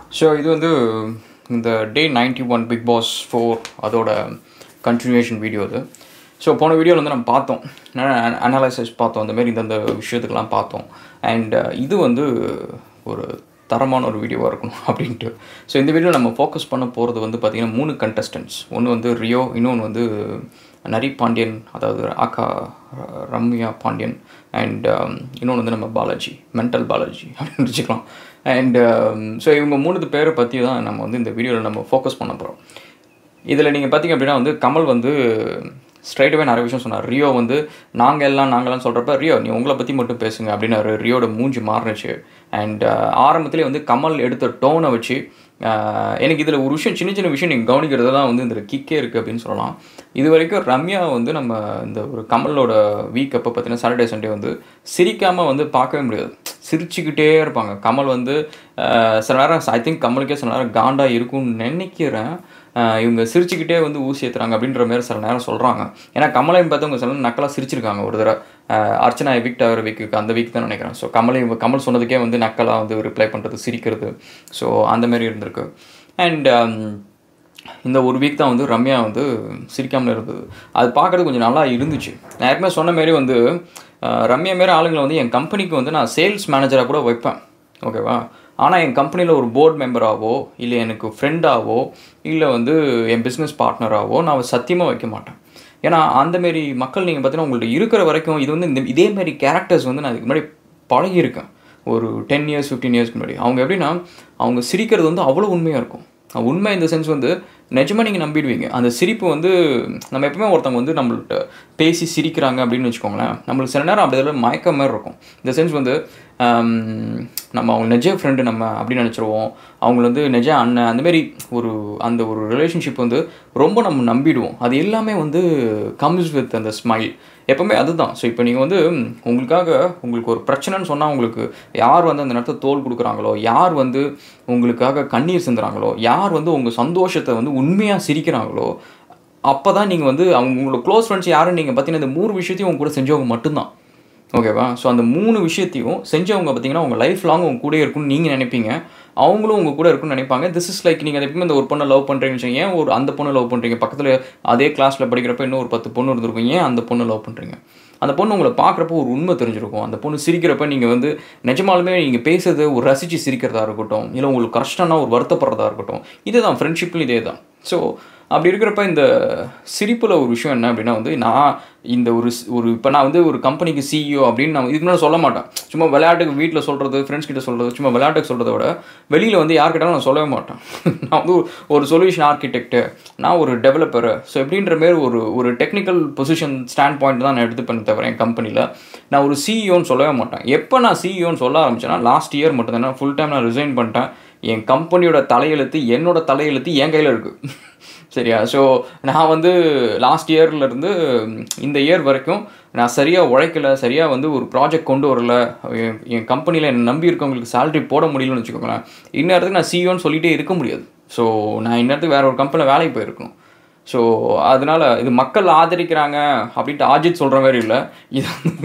so இது வந்து இந்த day ninety one Bigg Boss four அதோட கண்டினியூஷன் வீடியோ இது ஸோ போன வீடியோவில் வந்து நம்ம பார்த்தோம் அனாலிசிஸ் பார்த்தோம் இந்த மாதிரி இந்தந்த விஷயத்துக்கெல்லாம் பார்த்தோம் அண்ட் இது வந்து ஒரு தரமான ஒரு வீடியோவாக இருக்கணும் அப்படின்ட்டு ஸோ இந்த வீடியோ நம்ம ஃபோக்கஸ் பண்ண போகிறது வந்து பார்த்திங்கன்னா மூணு கண்டஸ்டன்ட்ஸ் ஒன்று வந்து ரியோ இன்னொன்று வந்து நரி பாண்டியன் அதாவது ஆக்கா ரம்யா பாண்டியன் அண்ட் இன்னொன்று வந்து நம்ம பாலாஜி மென்டல் பாலாஜி அப்படின்னு வச்சுக்கலாம் அண்ட் ஸோ இவங்க மூணு பேரை பற்றி தான் நம்ம வந்து இந்த வீடியோவில் நம்ம ஃபோக்கஸ் பண்ண போகிறோம் இதில் நீங்கள் பார்த்தீங்க அப்படின்னா வந்து கமல் வந்து ஸ்ட்ரைட்டாகவே நிறைய விஷயம் சொன்னார் ரியோ வந்து நாங்கள் எல்லாம் நாங்களாம் சொல்கிறப்ப ரியோ நீ உங்களை பற்றி மட்டும் பேசுங்க அப்படின்னாரு ரியோட மூஞ்சி மாறுனுச்சு அண்ட் ஆரம்பத்திலே வந்து கமல் எடுத்த டோனை வச்சு எனக்கு இதில் ஒரு விஷயம் சின்ன சின்ன விஷயம் நீங்கள் கவனிக்கிறது தான் வந்து இந்த கிக்கே இருக்குது அப்படின்னு சொல்லலாம் இது வரைக்கும் ரம்யா வந்து நம்ம இந்த ஒரு கமலோட வீக் அப்போ பார்த்தீங்கன்னா சாட்டர்டே சண்டே வந்து சிரிக்காமல் வந்து பார்க்கவே முடியாது சிரிச்சுக்கிட்டே இருப்பாங்க கமல் வந்து சில நேரம் ஐ திங்க் கமலுக்கே சில நேரம் காண்டா இருக்கும்னு நினைக்கிறேன் இவங்க சிரிச்சுக்கிட்டே வந்து ஊசி ஏற்றுறாங்க அப்படின்ற மாதிரி சில நேரம் சொல்கிறாங்க ஏன்னா கமலையும் பார்த்து அவங்க சில நக்கலாக சிரிச்சிருக்காங்க ஒரு தடவை அர்ச்சனா வீக் ஆகிற வீக்குக்கு அந்த வீக் தான் நினைக்கிறேன் ஸோ கமலை இவங்க கமல் சொன்னதுக்கே வந்து நக்கலாக வந்து ரிப்ளை பண்ணுறது சிரிக்கிறது ஸோ அந்த மாதிரி இருந்திருக்கு அண்ட் இந்த ஒரு வீக் தான் வந்து ரம்யா வந்து சிரிக்காமல் இருந்தது அது பார்க்குறது கொஞ்சம் நல்லா இருந்துச்சு நான் ஏற்கனவே சொன்ன மாரி வந்து ரம்யா மாரி ஆளுங்களை வந்து என் கம்பெனிக்கு வந்து நான் சேல்ஸ் மேனேஜராக கூட வைப்பேன் ஓகேவா ஆனால் என் கம்பெனியில் ஒரு போர்ட் மெம்பராகவோ இல்லை எனக்கு ஃப்ரெண்டாகவோ இல்லை வந்து என் பிஸ்னஸ் பார்ட்னராகவோ நான் சத்தியமாக வைக்க மாட்டேன் ஏன்னா அந்தமாரி மக்கள் நீங்கள் பார்த்தீங்கன்னா உங்கள்ட்ட இருக்கிற வரைக்கும் இது வந்து இந்த இதேமாரி கேரக்டர்ஸ் வந்து நான் இதுக்கு முன்னாடி பழகியிருக்கேன் ஒரு டென் இயர்ஸ் ஃபிஃப்டீன் இயர்ஸ்க்கு முன்னாடி அவங்க எப்படின்னா அவங்க சிரிக்கிறது வந்து அவ்வளோ உண்மையாக இருக்கும் உண்மை இந்த சென்ஸ் வந்து நிஜமாக நீங்கள் நம்பிடுவீங்க அந்த சிரிப்பு வந்து நம்ம எப்பவுமே ஒருத்தவங்க வந்து நம்மள்ட்ட பேசி சிரிக்கிறாங்க அப்படின்னு வச்சுக்கோங்களேன் நம்மளுக்கு சில நேரம் அப்படி இதில் மயக்க மாதிரி இருக்கும் இந்த சென்ஸ் வந்து நம்ம அவங்க நெஜ ஃப்ரெண்டு நம்ம அப்படின்னு நினச்சிருவோம் அவங்கள வந்து நெஜ அண்ணன் அந்தமாரி ஒரு அந்த ஒரு ரிலேஷன்ஷிப் வந்து ரொம்ப நம்ம நம்பிடுவோம் அது எல்லாமே வந்து கம்ஸ் வித் அந்த ஸ்மைல் எப்போவுமே அதுதான் ஸோ இப்போ நீங்கள் வந்து உங்களுக்காக உங்களுக்கு ஒரு பிரச்சனைன்னு சொன்னால் உங்களுக்கு யார் வந்து அந்த நேரத்தில் தோல் கொடுக்குறாங்களோ யார் வந்து உங்களுக்காக கண்ணீர் சிந்துறாங்களோ யார் வந்து உங்கள் சந்தோஷத்தை வந்து உண்மையாக சிரிக்கிறாங்களோ அப்போ தான் நீங்கள் வந்து அவங்க உங்களோட க்ளோஸ் ஃப்ரெண்ட்ஸ் யாருன்னு நீங்கள் பார்த்தீங்கன்னா இந்த மூணு விஷயத்தையும் உங்க கூட செஞ்சவங்க மட்டும்தான் ஓகேவா ஸோ அந்த மூணு விஷயத்தையும் செஞ்சவங்க பார்த்தீங்கன்னா உங்கள் லைஃப் லாங் உங்க கூட இருக்குன்னு நீங்கள் நினைப்பீங்க அவங்களும் உங்கள் கூட இருக்குன்னு நினைப்பாங்க திஸ் இஸ் லைக் நீங்கள் எப்பவுமே இந்த ஒரு பொண்ணை லவ் பண்ணுறீங்கன்னு ஏன் ஒரு அந்த பொண்ணை லவ் பண்ணுறீங்க பக்கத்தில் அதே கிளாஸில் படிக்கிறப்ப இன்னும் ஒரு பத்து பொண்ணு இருந்திருக்கும் ஏன் அந்த பொண்ணை லவ் பண்ணுறீங்க அந்த பொண்ணு உங்களை பார்க்குறப்போ ஒரு உண்மை தெரிஞ்சிருக்கும் அந்த பொண்ணு சிரிக்கிறப்ப நீங்கள் வந்து நிஜமாலுமே நீங்கள் பேசுறது ஒரு ரசித்து சிரிக்கிறதா இருக்கட்டும் இல்லை உங்களுக்கு கஷ்டம்னா ஒரு வருத்தப்படுறதா இருக்கட்டும் இதுதான் ஃப்ரெண்ட்ஷிப்லையும் இதே தான் ஸோ அப்படி இருக்கிறப்ப இந்த சிரிப்பில் ஒரு விஷயம் என்ன அப்படின்னா வந்து நான் இந்த ஒரு ஒரு இப்போ நான் வந்து ஒரு கம்பெனிக்கு சிஇஓ அப்படின்னு நான் இதுக்கு முன்னாடி சொல்ல மாட்டேன் சும்மா விளையாட்டுக்கு வீட்டில் சொல்கிறது ஃப்ரெண்ட்ஸ் கிட்ட சொல்கிறது சும்மா விளையாட்டுக்கு சொல்கிறத விட வெளியில் வந்து யார்கிட்டாலும் நான் சொல்லவே மாட்டேன் நான் வந்து ஒரு சொல்யூஷன் ஆர்கிடெக்ட்டு நான் ஒரு டெவலப்பரு ஸோ எப்படின்ற மாரி ஒரு ஒரு டெக்னிக்கல் பொசிஷன் ஸ்டாண்ட் பாயிண்ட் தான் நான் எடுத்துப்பேன் தவிர என் கம்பெனியில் நான் ஒரு சிஇஓன்னு சொல்லவே மாட்டேன் எப்போ நான் சிஇஓன்னு சொல்ல ஆரம்பிச்சேன்னா லாஸ்ட் இயர் மட்டும் தான் ஃபுல் டைம் நான் ரிசைன் பண்ணிட்டேன் என் கம்பெனியோட தலையெழுத்து என்னோட தலையெழுத்து என் கையில் இருக்குது சரியா ஸோ நான் வந்து லாஸ்ட் இயர்லேருந்து இந்த இயர் வரைக்கும் நான் சரியாக உழைக்கல சரியாக வந்து ஒரு ப்ராஜெக்ட் கொண்டு வரல என் கம்பெனியில் என்னை நம்பி இருக்கவங்களுக்கு சேலரி போட முடியலன்னு வச்சுக்கோங்களேன் இந்நேரத்துக்கு நான் சிஇஓன்னு சொல்லிகிட்டே இருக்க முடியாது ஸோ நான் இந்நேரத்துக்கு வேறு ஒரு கம்பெனியில் வேலைக்கு போயிருக்கணும் ஸோ அதனால் இது மக்கள் ஆதரிக்கிறாங்க அப்படின்ட்டு ஆஜித் சொல்கிற மாதிரி இல்லை இது வந்து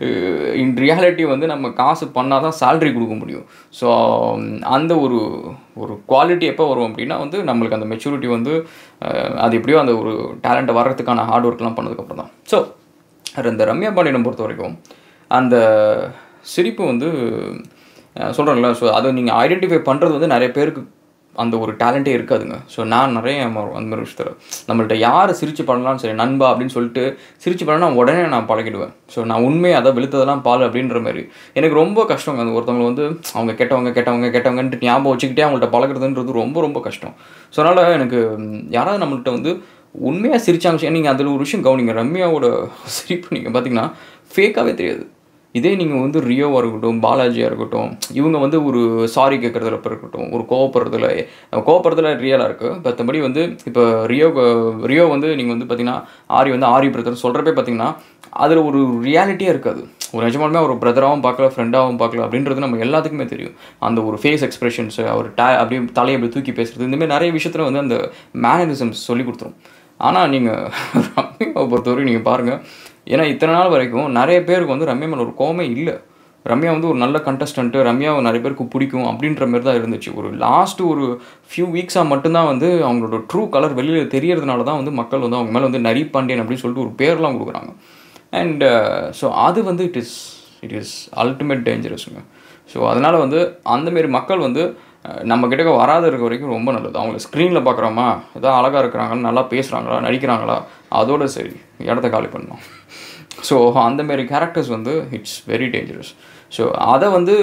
இன் ரியாலிட்டி வந்து நம்ம காசு பண்ணால் தான் சேல்ரி கொடுக்க முடியும் ஸோ அந்த ஒரு ஒரு குவாலிட்டி எப்போ வரும் அப்படின்னா வந்து நம்மளுக்கு அந்த மெச்சூரிட்டி வந்து அது எப்படியோ அந்த ஒரு டேலண்ட்டை வர்றதுக்கான ஹார்ட் ஒர்க்லாம் பண்ணதுக்கப்புறம் தான் ஸோ இந்த ரம்யா பாண்டியனை பொறுத்த வரைக்கும் அந்த சிரிப்பு வந்து சொல்கிறேன்ல ஸோ அதை நீங்கள் ஐடென்டிஃபை பண்ணுறது வந்து நிறைய பேருக்கு அந்த ஒரு டேலண்ட்டே இருக்காதுங்க ஸோ நான் நிறைய அந்த மாதிரி விஷயத்தில் நம்மள்ட்ட யார் சிரிச்சு பண்ணலாம்னு சரி நண்பா அப்படின்னு சொல்லிட்டு சிரிச்சு பண்ணால் உடனே நான் பழகிடுவேன் ஸோ நான் உண்மையை அதை வெளுத்ததெல்லாம் பால் அப்படின்ற மாதிரி எனக்கு ரொம்ப கஷ்டங்க அந்த ஒருத்தவங்க வந்து அவங்க கெட்டவங்க கெட்டவங்க கெட்டவங்கன்ட்டு ஞாபகம் வச்சுக்கிட்டே அவங்கள்ட்ட பழகிறதுன்றது ரொம்ப ரொம்ப கஷ்டம் ஸோ அதனால் எனக்கு யாராவது நம்மள்ட்ட வந்து உண்மையாக சிரிச்சாங்க நீங்கள் அதில் ஒரு விஷயம் கவனிங்க ரம்யாவோட சிரிப்பு நீங்கள் பார்த்தீங்கன்னா ஃபேக்காகவே தெரியாது இதே நீங்கள் வந்து ரியோவாக இருக்கட்டும் பாலாஜியாக இருக்கட்டும் இவங்க வந்து ஒரு சாரி கேட்குறதுல இருக்கட்டும் ஒரு கோவப்படுறதுல கோவப்படுறதுல ரியலாக இருக்குது மற்றபடி வந்து இப்போ ரியோ ரியோ வந்து நீங்கள் வந்து பார்த்தீங்கன்னா ஆரி வந்து ஆரி பிரதர் சொல்கிறப்பே பார்த்தீங்கன்னா அதில் ஒரு ரியாலிட்டியாக இருக்காது ஒரு நிஜமாலுமே ஒரு பிரதராகவும் பார்க்கல ஃப்ரெண்டாகவும் பார்க்கல அப்படின்றது நம்ம எல்லாத்துக்குமே தெரியும் அந்த ஒரு ஃபேஸ் எக்ஸ்பிரஷன்ஸு அவர் டே அப்படியே தலையை அப்படி தூக்கி பேசுகிறது இந்தமாதிரி நிறைய விஷயத்தில் வந்து அந்த மேனரிசம்ஸ் சொல்லி கொடுத்துரும் ஆனால் நீங்கள் ரம்யாவை பொறுத்தவரைக்கும் நீங்கள் பாருங்கள் ஏன்னா இத்தனை நாள் வரைக்கும் நிறைய பேருக்கு வந்து ரம்யா மேலே ஒரு கோவமே இல்லை ரம்யா வந்து ஒரு நல்ல கண்டஸ்டன்ட்டு ரம்யாவை நிறைய பேருக்கு பிடிக்கும் அப்படின்ற மாதிரி தான் இருந்துச்சு ஒரு லாஸ்ட் ஒரு ஃபியூ வீக்ஸாக மட்டும்தான் வந்து அவங்களோட ட்ரூ கலர் வெளியில் தெரியறதுனால தான் வந்து மக்கள் வந்து அவங்க மேலே வந்து நரி பாண்டியன் அப்படின்னு சொல்லிட்டு ஒரு பேர்லாம் கொடுக்குறாங்க அண்ட் ஸோ அது வந்து it is it is ultimate டேஞ்சரஸுங்க ஸோ அதனால் வந்து அந்தமாரி மக்கள் வந்து அஹ், நம்ம கிட்டக்க வராத இருக்க வரைக்கும் ரொம்ப நல்லது அவங்க ஸ்க்ரீனில் பார்க்குறோமா ஏதோ அழகாக இருக்கிறாங்க நல்லா பேசுகிறாங்களா நடிக்கிறாங்களா அதோட சரி இடத்த காலி பண்ணணும் ஸோ அந்தமாரி கேரக்டர்ஸ் வந்து இட்ஸ் வெரி டேஞ்சரஸ் ஸோ அதை வந்து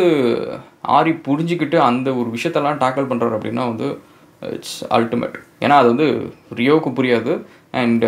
ஆரி புரிஞ்சுக்கிட்டு அந்த ஒரு விஷயத்தெல்லாம் டேக்கிள் பண்ணுறாரு அப்படின்னா வந்து இட்ஸ் அல்டிமேட் ஏன்னா அது வந்து ரியோவுக்கு புரியாது அண்ட்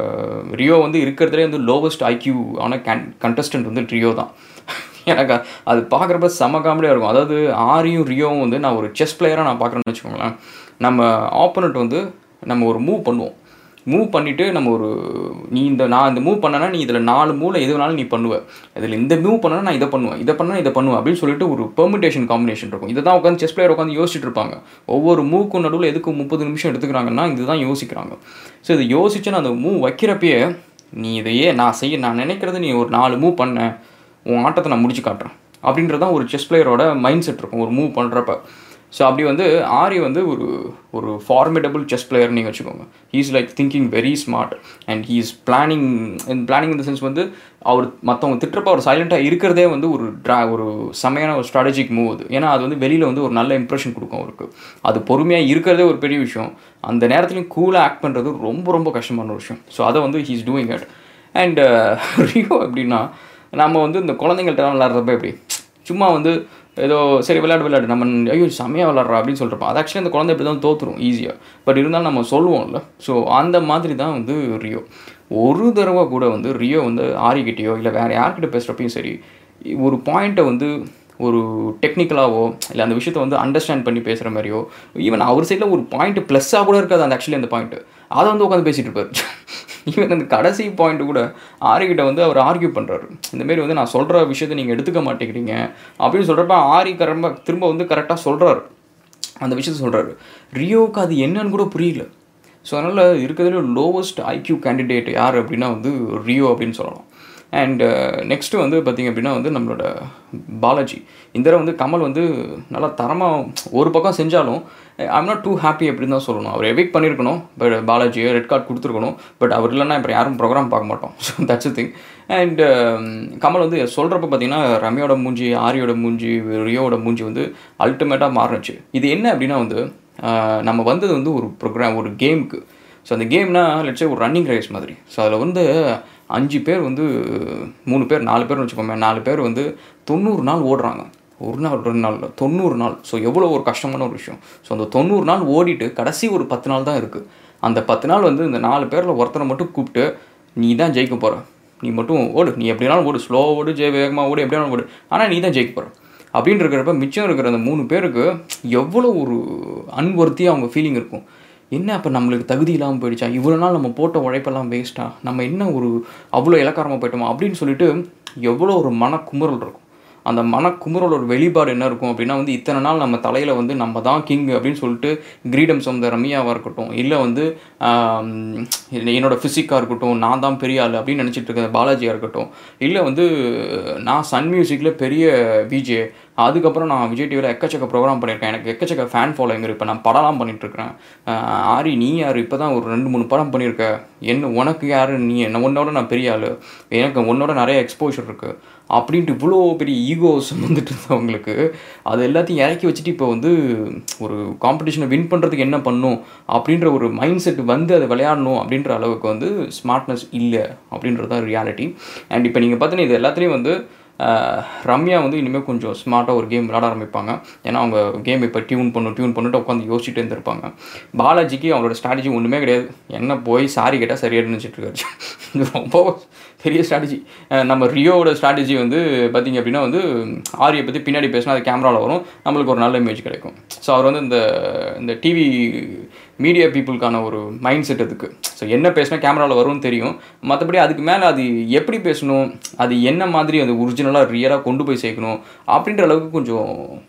ரியோ வந்து இருக்கிறதுலே வந்து லோவஸ்ட் ஐக்யூ ஆன கேன் கண்டஸ்டன்ட் வந்து ரியோ தான் எனக்கு அது பார்க்குறப்ப செம காமெடியாக இருக்கும் அதாவது ஆரியும் ரியோவும் வந்து நான் ஒரு செஸ் பிளேயராக நான் பார்க்குறேன்னு வச்சுக்கோங்களேன் நம்ம ஆப்போனண்ட் வந்து நம்ம ஒரு மூவ் பண்ணுவோம் மூவ் பண்ணிவிட்டு நம்ம ஒரு நீ இந்த நான் இந்த மூவ் பண்ணனா நீ இதில் நாலு மூவில் எது வேணாலும் நீ பண்ணுவ இதில் இந்த மூவ் பண்ணனா நான் இதை பண்ணுவேன் இதை பண்ணா இதை பண்ணுவேன் அப்படின்னு சொல்லிட்டு ஒரு பெர்மிட்டேஷன் காம்பினேஷன் இருக்கும் இதை தான் உட்காந்து செஸ் பிளேயர் உட்காந்து யோசிச்சுட்டு இருப்பாங்க ஒவ்வொரு மூவுக்கும் நடுவில் எதுக்கு முப்பது நிமிஷம் எடுத்துக்கிறாங்கன்னா இதுதான் யோசிக்கிறாங்க ஸோ இதை யோசிச்சு நான் அந்த மூவ் வைக்கிறப்பயே நீ இதையே நான் செய்ய நான் நினைக்கிறது நீ ஒரு நாலு மூவ் பண்ண உன் ஆட்டத்தை நான் முடிச்சு காட்டுறேன் அப்படின்றது தான் ஒரு செஸ் பிளேயரோட மைண்ட் செட் இருக்கும் ஒரு மூவ் பண்ணுறப்ப ஸோ அப்படி வந்து ஆரி வந்து ஒரு ஒரு ஃபார்மிடபுள் செஸ் பிளேயர் நீங்கள் வச்சுக்கோங்க he's like thinking very smart and he is planning planning இந்த சென்ஸ் வந்து அவர் மற்றவங்க திட்டுறப்ப அவர் சைலண்ட்டாக இருக்கிறதே வந்து ஒரு ட்ரா ஒரு செமையான ஒரு ஸ்ட்ராட்டஜிக் மூவ் அது ஏன்னா அது வந்து வெளியில் வந்து ஒரு நல்ல இம்ப்ரெஷன் கொடுக்கும் அவருக்கு அது பொறுமையாக இருக்கிறதே ஒரு பெரிய விஷயம் அந்த நேரத்துலையும் கூலாக ஆக்ட் பண்ணுறது ரொம்ப ரொம்ப கஷ்டமான ஒரு விஷயம் ஸோ அதை வந்து he's doing it and Rio எப்படின்னா நம்ம வந்து இந்த குழந்தைங்கள்ட்ட விளாட்றப்ப எப்படி சும்மா வந்து ஏதோ சரி விளையாடு விளையாடு நம்ம ஐயோ செம்மையாக விளாட்றா அப்படின்னு சொல்கிறப்ப அது ஆக்சுவலி அந்த குழந்தை இப்படி தான் தோற்றுரும் ஈஸியாக பட் இருந்தாலும் நம்ம சொல்லுவோம்ல ஸோ அந்த மாதிரி தான் வந்து ரியோ ஒரு தடவை கூட வந்து ரியோ வந்து ஆரிக்கிட்டேயோ இல்லை வேறு யார்கிட்ட பேசுகிறப்பையும் சரி ஒரு பாயிண்ட்டை வந்து ஒரு டெக்னிக்கலாவோ இல்லை அந்த விஷயத்தை வந்து அண்டர்ஸ்டாண்ட் பண்ணி பேசுகிற மாதிரியோ ஈவன் அவர் சைடில் ஒரு பாயிண்ட் ப்ளஸ்ஸாக கூட இருக்காது அந்த ஆக்சுவலி அந்த பாயிண்ட்டு அதை வந்து உட்காந்து பேசிகிட்டு இருப்பார் ஈவன் அந்த கடைசி பாயிண்ட் கூட ஆரிக்கிட்ட வந்து அவர் ஆர்கியூ பண்ணுறாரு இந்தமாரி வந்து நான் சொல்கிற விஷயத்தை நீங்கள் எடுத்துக்க மாட்டேங்கிறீங்க அப்படின்னு சொல்கிறப்ப ஆரி கரம்ப திரும்ப வந்து கரெக்டாக சொல்கிறாரு அந்த விஷயத்த சொல்கிறாரு ரியோவுக்கு அது என்னன்னு கூட புரியல ஸோ அதனால் இருக்கிறதுல லோவஸ்ட் ஐக்யூ கேண்டிடேட் யார் அப்படின்னா வந்து ரியோ அப்படின்னு சொல்லலாம் அண்ட் நெக்ஸ்ட்டு வந்து பார்த்திங்க அப்படின்னா வந்து நம்மளோட பாலாஜி இந்த தடவை வந்து கமல் வந்து நல்லா தரமாக ஒரு பக்கம் செஞ்சாலும் ஐம் நாட் டூ ஹாப்பி அப்படின்னு தான் சொல்லணும் அவர் எவிக் பண்ணியிருக்கணும் பட் பாலாஜியை ரெட் கார்டு கொடுத்துருக்கணும் பட் அவர் இல்லைன்னா இப்போ யாரும் ப்ரோக்ராம் பார்க்க மாட்டோம் so that's thing and Kamal வந்து சொல்கிறப்ப பார்த்தீங்கன்னா ரம்யாவோட மூஞ்சி ஆரியோட மூஞ்சி ரியோவோட மூஞ்சி வந்து அல்டிமேட்டாக மாறுனுச்சு இது என்ன அப்படின்னா வந்து ஆஹ் நம்ம வந்தது வந்து ஒரு ப்ரோக்ராம் ஒரு கேமுக்கு ஸோ அந்த கேம்னா லட்சம் ஒரு ரன்னிங் ரேஸ் மாதிரி ஸோ அதில் வந்து அஞ்சு பேர் வந்து மூணு பேர் நாலு பேர்னு வச்சுக்கோமே நாலு பேர் வந்து தொண்ணூறு நாள் ஓடுறாங்க ஒரு நாள் ரெண்டு நாள் இல்ல, தொண்ணூறு நாள் ஸோ எவ்வளோ ஒரு கஷ்டமான ஒரு விஷயம் ஸோ அந்த தொண்ணூறு நாள் ஓடிட்டு கடைசி ஒரு பத்து நாள் தான் இருக்குது அந்த பத்து நாள் வந்து இந்த நாலு பேரில் ஒருத்தரை மட்டும் கூப்பிட்டு நீ தான் ஜெயிக்க போகிற நீ மட்டும் ஓடு நீ எப்படினாலும் ஓடு ஸ்லோ ஓடு ஜெய வேகமாக ஓடு எப்படினாலும் ஓடு ஆனால் நீ தான் ஜெயிக்க போகிற அப்படின்னு இருக்கிறப்ப மிச்சம் இருக்கிற அந்த மூணு பேருக்கு எவ்வளோ ஒரு அன்வர்த்தியாக அவங்க ஃபீலிங் இருக்கும் என்ன அப்போ நம்மளுக்கு தகுதி இல்லாமல் போயிடுச்சா இவ்வளோ நாள் நம்ம போட்ட உழைப்பெல்லாம் வேஸ்ட்டா நம்ம என்ன ஒரு அவ்வளோ இலக்காரமாக போயிட்டோமா அப்படின்னு சொல்லிட்டு எவ்வளோ ஒரு மனக்குமுறல் இருக்கும் அந்த மனக்குமுறலோட வெளிப்பாடு என்ன இருக்கும் அப்படின்னா வந்து இத்தனை நாள் நம்ம தலையில் வந்து நம்ம தான் கிங் அப்படின்னு சொல்லிட்டு கிரீடம் சொந்த ரம்யாவாக இருக்கட்டும் இல்லை வந்து ஆம், என்னோட ஃபிசிக்காக இருக்கட்டும் நான் தான் பெரிய ஆள் அப்படின்னு நினச்சிட்டு இருக்கிற பாலாஜியாக இருக்கட்டும் இல்லை வந்து நான் சன் மியூசிக்கில் பெரிய விஜே அதுக்கப்புறம் நான் விஜய் டிவியில் எக்கச்சக்க ப்ரோக்ராம் பண்ணியிருக்கேன் எனக்கு எக்கச்சக்க ஃபேன் ஃபாலோயிங் இருக்குது இப்போ நான் படம்லாம் பண்ணிட்டு இருக்கிறேன் ஆஹ் ஆரி நீ யார் இப்போ தான் ஒரு ரெண்டு மூணு படம் பண்ணியிருக்க என்ன உனக்கு யார் நீ என்ன உன்னோட நான் பெரிய ஆள் எனக்கு உன்னோட நிறைய எக்ஸ்போஷர் இருக்குது அப்படின்ட்டு இவ்வளோ பெரிய ஈகோஸ் வந்துட்டு இருந்தவங்களுக்கு அது எல்லாத்தையும் இறக்கி வச்சுட்டு இப்போ வந்து ஒரு காம்படிஷனை வின் பண்ணுறதுக்கு என்ன பண்ணும் அப்படின்ற ஒரு மைண்ட் செட் வந்து அதை விளையாடணும் அப்படின்ற அளவுக்கு வந்து ஸ்மார்ட்னஸ் இல்லை அப்படின்றது தான் ரியாலிட்டி அண்ட் இப்போ நீங்கள் பார்த்தீங்கன்னா இது எல்லாத்துலேயும் வந்து ஆஹ், ரம்யா வந்து இனிமேல் கொஞ்சம் ஸ்மார்ட்டாக ஒரு கேம் விளாட ஆரம்பிப்பாங்க ஏன்னா அவங்க கேம் இப்போ டியூன் பண்ணும் டியூன் பண்ணிட்டு உட்காந்து யோசிச்சுட்டே இருந்திருப்பாங்க பாலாஜிக்கு அவங்களோட ஸ்ட்ராட்டஜி ஒன்றுமே கிடையாது என்ன போய் சாரி கேட்டால் சரியாக நினச்சிட்டு இருக்காரு இது ரொம்ப பெரிய ஸ்ட்ராட்டஜி நம்ம ரியோவோட ஸ்ட்ராட்டஜி வந்து பார்த்திங்க அப்படின்னா வந்து ஆரியை பற்றி பின்னாடி பேசினா அது கேமராவில் வரும் நம்மளுக்கு ஒரு நல்ல இமேஜ் கிடைக்கும் ஸோ அவர் வந்து இந்த இந்த டிவி மீடியா பீப்புளுக்கான ஒரு மைண்ட் செட் அதுக்கு ஸோ என்ன பேசினா கேமராவில் வரும்னு தெரியும் மற்றபடி அதுக்கு மேலே அது எப்படி பேசணும் அது என்ன மாதிரி அது ஒரிஜினலாக ரியலாக கொண்டு போய் சேர்க்கணும் அப்படின்ற அளவுக்கு கொஞ்சம்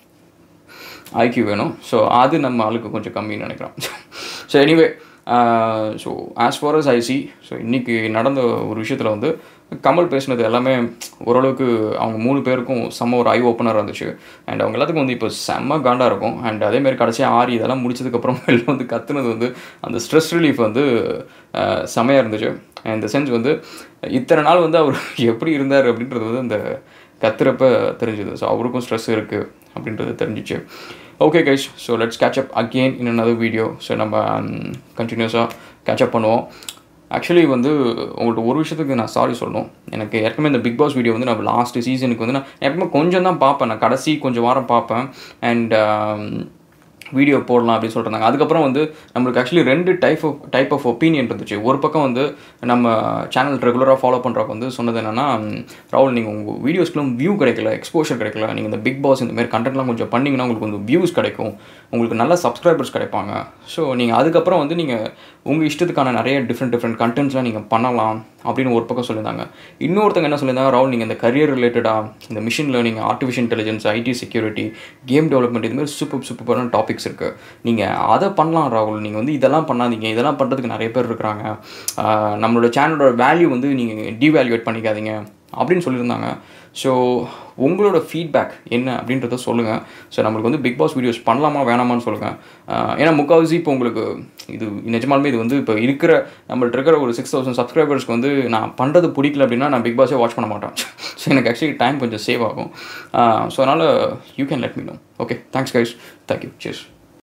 ஐக்யூ வேணும் ஸோ அது நம்ம ஆளுக்கு கொஞ்சம் கம்மின்னு நினைக்கிறோம் so anyway so as far as I see so இன்றைக்கி நடந்த ஒரு விஷயத்தில் வந்து கமல் பேசினது எல்லாமே ஓரளவுக்கு அவங்க மூணு பேருக்கும் செம்ம ஒரு ஐ ஓப்பனராக இருந்துச்சு அண்ட் அவங்க எல்லாத்துக்கும் வந்து இப்போ செம்ம காண்டாக இருக்கும் அண்ட் அதேமாரி கடைசியாக ஆரி இதெல்லாம் முடிச்சதுக்கப்புறம் வெளில வந்து கத்துனது வந்து அந்த ஸ்ட்ரெஸ் ரிலீஃப் வந்து அஹ், செமையாக இருந்துச்சு இந்த சென்ஸ் வந்து இத்தனை நாள் வந்து அவர் எப்படி இருந்தார் அப்படின்றது வந்து அந்த கத்துறப்ப தெரிஞ்சுது ஸோ அவருக்கும் ஸ்ட்ரெஸ் இருக்குது அப்படின்றது தெரிஞ்சிச்சு okay guys so let's catch up again in another video so நம்ம கண்டினியூஸாக கேட்சப் பண்ணுவோம் ஆக்சுவலி வந்து உங்கள்ட்ட ஒரு விஷயத்துக்கு நான் சாரி சொல்லணும் எனக்கு ஏற்கனவே இந்த பிக் பாஸ் வீடியோ வந்து நான் லாஸ்ட் சீசனுக்கு வந்து நான் எப்பவுமே கொஞ்சம் தான் பார்ப்பேன் நான் கடைசி கொஞ்சம் வாரம் பார்ப்பேன் அண்ட் வீடியோ போடலாம் அப்படின்னு சொல்லிட்டு அதுக்கப்புறம் வந்து நம்மளுக்கு ஆக்சுவலி ரெண்டு type of type of opinion இருந்துச்சு ஒரு பக்கம் வந்து நம்ம சேனல் ரெகுலராக ஃபாலோ பண்ணுறப்ப வந்து சொன்னது என்னென்னா ராகுல் நீங்கள் உங்கள் வீடியோஸ்க்குலாம் வியூ கிடைக்கல எக்ஸ்போஷர் கிடைக்கல நீங்கள் இந்த பிக் பாஸ் இந்த மாதிரி கண்டென்ட்லாம் கொஞ்சம் பண்ணிங்கன்னா உங்களுக்கு கொஞ்சம் வியூஸ் கிடைக்கும் உங்களுக்கு நல்ல சப்ஸ்கிரைபர்ஸ் கிடைப்பாங்க ஸோ நீங்கள் அதுக்கப்புறம் வந்து நீங்கள் உங்கள் இஷ்டத்துக்கான நிறைய டிஃப்ரெண்ட் டிஃப்ரெண்ட் கண்டென்ட்ஸ்லாம் நீங்கள் பண்ணலாம் அப்படின்னு ஒரு பக்கம் சொல்லியிருந்தாங்க இன்னொருத்தங்க என்ன சொல்லியிருந்தாங்க ராகுல் நீங்கள் இந்த கரியர் ரிலேட்டடாக இந்த machine learning artificial intelligence IT security game development இது மாதிரி சூப்பர் சூப்பரான டாபிக்ஸ் இருக்குது நீங்கள் அதை பண்ணலாம் ராகுல் நீங்கள் வந்து இதெல்லாம் பண்ணாதீங்க இதெல்லாம் பண்ணுறதுக்கு நிறைய பேர் இருக்கிறாங்க ஆஹ் நம்மளோட சேனலோட வேல்யூ வந்து நீங்கள் டிவேல்யூவேட் பண்ணிக்காதீங்க அப்படின்னு சொல்லியிருந்தாங்க ஸோ உங்களோட ஃபீட்பேக் என்ன அப்படின்றத சொல்லுங்கள் ஸோ நம்மளுக்கு வந்து பிக் பாஸ் வீடியோஸ் பண்ணலாமா வேணாமான்னு சொல்லுங்கள் ஆஹ் ஏன்னா முக்கால்வாசி இப்போ உங்களுக்கு இது நிஜமாலுமே இது வந்து இப்போ இருக்கிற நம்மள்ட்ட இருக்கிற ஒரு சிக்ஸ் தௌசண்ட் சப்ஸ்கிரைபர்ஸ்க்கு வந்து நான் பண்ணுறது பிடிக்கல அப்படின்னா நான் பிக் பாஸே வாட்ச் பண்ண மாட்டேன் ஸோ எனக்கு ஆக்சுவலி டைம் கொஞ்சம் சேவ் ஆகும் ஸோ அதனால் you can let me know okay thanks guys thank you chase